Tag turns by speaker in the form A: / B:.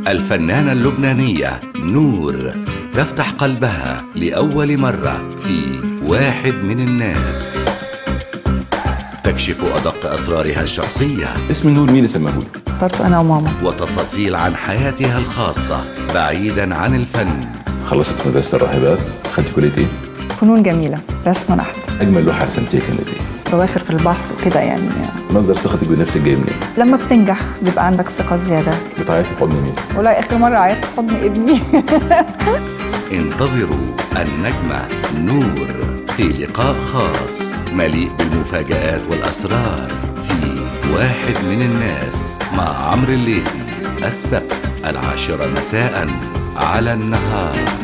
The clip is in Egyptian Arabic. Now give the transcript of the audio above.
A: الفنانة اللبنانية نور تفتح قلبها لأول مرة في واحد من الناس تكشف أدق أسرارها الشخصية
B: اسم نور مين سماهولي؟
C: اخترته انا وماما
A: وتفاصيل عن حياتها الخاصة بعيدا عن الفن
B: خلصت مدرسة الراهبات خدت كلية ايه؟
C: فنون جميله رسم نحت
B: أجمل لوحة رسمتيها كانت ايه؟
C: بواخر في البحر وكده يعني
B: مصدر ثقتك بنفسك جاي منين؟
C: لما بتنجح بيبقى عندك ثقه زياده
B: بتعيطي في حضن مين؟
C: والله اخر مره عيطت في حضن ابني
A: انتظروا النجمة نور في لقاء خاص مليء بالمفاجآت والأسرار في واحد من الناس مع عمرو الليثي السبت العاشرة مساء على النهار